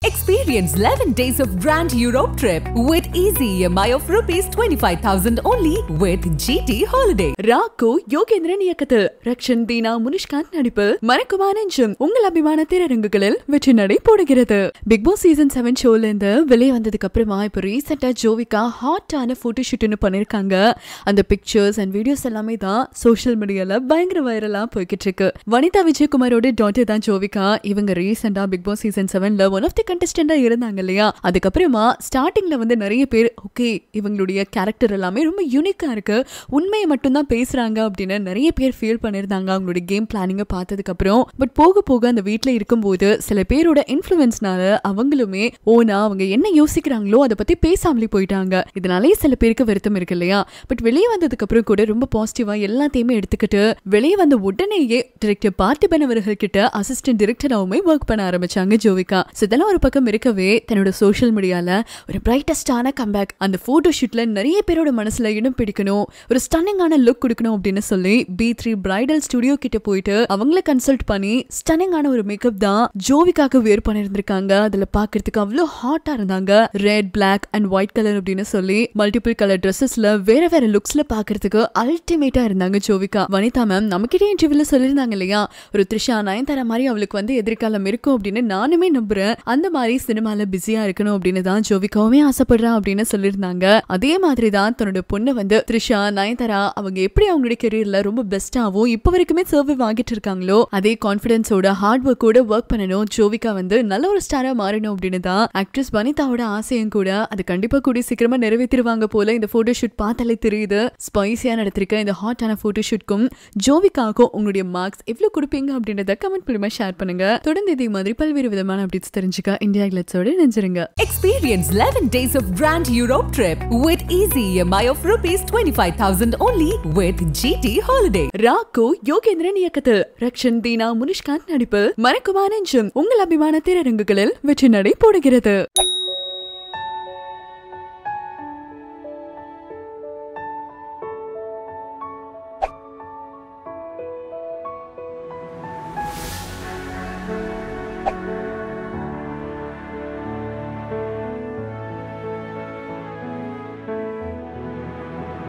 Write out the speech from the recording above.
Experience 11 days of Grand Europe trip with easy EMI of rupees 25,000 only with GT Holiday. ராக்கோ யோகேந்திரன் இயக்கத்தில் ரக்ஷன் தீனா முனிஷ்காந்த் நடிப்பில் மறக்குமா நெஞ்சம் உங்கள் அபிமான திரையரங்குகளில் வெற்றி நடை போடுகிறது பிக் பாஸ் சீசன் செவன் ஷோல இருந்து வெளியே வந்ததுக்கு அப்புறமா இப்போ ரீசெண்டா ஜோவிகா ஹாட்டான போட்டோ ஷூட்னு பண்ணிருக்காங்க அந்த பிக்சர்ஸ் அண்ட் வீடியோஸ் எல்லாமே தான் சோஷியல் மீடியால பயங்கர வைரலா போய்கிட்டு இருக்கு வனிதா விஜயகுமாரோட டாட்டர் தான் ஜோவிகா இவங்க ரீசெண்டா பிக் பாஸ் சீசன் செவன்ல ஒன் ஆஃப் தி கண்டஸ்டண்டா இருந்தாங்க இல்லையா அதுக்கப்புறமா ஸ்டார்டிங்ல வந்து நிறைய பேர் ஓகே இவங்களுடைய கேரக்டர் எல்லாமே ரொம்ப யூனிக்கா இருக்கு உண்மையை மட்டும்தான் பேசுறாங்க அப்படின்னு நிறைய பேர் ஃபீல் பண்ணியிருந்தாங்க அவங்களுடைய கேம் பிளானிங்கை பார்த்ததுக்கு அப்புறம் பட் போக போக அந்த வீட்டில் இருக்கும்போது சில பேரோட இன்ஃப்ளூயன்ஸ்னால அவங்களுமே ஓனா அவங்க என்ன யோசிக்கிறாங்களோ அதை பத்தி பேசாமலே போயிட்டாங்க இதனாலேயே சில பேருக்கு வருத்தம் இருக்கு இல்லையா பட் வெளியே வந்ததுக்கு அப்புறம் கூட ரொம்ப பாசிட்டிவா எல்லாத்தையுமே எடுத்துக்கிட்டு வெளியே வந்த உடனேயே டிரெக்டர் பார்த்திபன் அவர்கள் கிட்ட அசிஸ்டன்ட் டிரெக்டராகவுமே ஒர்க் பண்ண ஆரம்பிச்சாங்க ஜோவிகா So இதெல்லாம் ஒரு பக்கம் இருக்கவே தன்னோட சோஷியல் மீடியால ஒரு பிரைட்டஸ்டான கம்பேக் அந்த போட்டோ ஷூட்ல நிறைய பேரோட மனசுல இடம் பிடிக்கணும் ஒரு ஸ்டன்னிங்கான லுக் கொடுக்கணும் அப்படின்னு சொல்லி பி த்ரீ பிரைடல் ஸ்டுடியோ கிட்ட போயிட்டு அவங்கள கன்சல்ட் பண்ணி ஸ்டன்னிங்கான ஒரு மேக்கப் தான் ஜோவிகாக்கு வேர் பண்ணியிருந்திருக்காங்க அதுல பாக்குறதுக்கு அவ்வளோ ஹாட்டா இருந்தாங்க red black and white colour அப்படின்னு சொல்லி மல்டிபிள் கலர் ட்ரெஸ்ஸஸ்ல வேற வேற லுக்ஸ்ல பாக்குறதுக்கு அல்டிமேட்டா இருந்தாங்க ஜோவிகா வனிதா மேம் நம்மகிட்டே இன்டர்வியூல சொல்லியிருந்தாங்க இல்லையா ஒரு த்ரிஷா நயன்தாரா மாதிரி அவளுக்கு வந்து எதிர்காலம் இருக்கும் அப்படின்னு நானுமே நம்புறேன் அந்த மாதிரி சினிமால பிஸியா இருக்கணும் அப்படின்னு தான் ஜோவிகாவுமே ஆசைப்படுறா அப்படின்னு சொல்லியிருந்தாங்க அதே மாதிரி தான் தன்னோட பொண்ணு வந்து த்ரிஷா நயன்தாரா அவங்க எப்படி அவங்களுடைய கெரியர்ல ரொம்ப பெஸ்டாவும் இப்போ வரைக்குமே சர்வே வாங்கிட்டு இருக்காங்களோ அதே கான்பிடன்ஸோட ஹார்ட் ஒர்க்கோட ஒர்க் பண்ணணும் ஜோவிகா வந்து நல்ல ஒரு ஸ்டாரா மாறணும் அப்படின்னு தான் ஆக்ட்ரஸ் வனிதாவோட ஆசையும் கூட அது கண்டிப்பா கூடிய சீக்கிரமா நிறைவேற்றிருவாங்க போல இந்த போட்டோ ஷூட் பார்த்தாலே தெரியுது ஸ்பைசியா நடத்திருக்க இந்த ஹாட்டான போட்டோ ஷூட்க்கும் ஜோவிகாக்கும் உங்களுடைய மார்க்ஸ் எவ்வளவு கொடுப்பீங்க அப்படின்றத கமெண்ட் மூலமா ஷேர் பண்ணுங்க தொடர்ந்து இதே மாதிரி பல்வேறு விதமான அப்டேட்ஸ் தெரிஞ்சுக்க இந்தியா கிளட்ஸோட நினைச்சிருங்க Experience 11 days of Grand Europe trip with easy EMI of rupees 25,000 only with GT Holiday. ராக்கோ யோகேந்திரன் இயக்கத்தில் ரக்ஷன் தீனா முனிஷ்காந்த் நடிப்பில் மறக்குமா நெஞ்சம் உங்கள் அபிமான திரையரங்குகளில் வெற்றி நடை போடுகிறது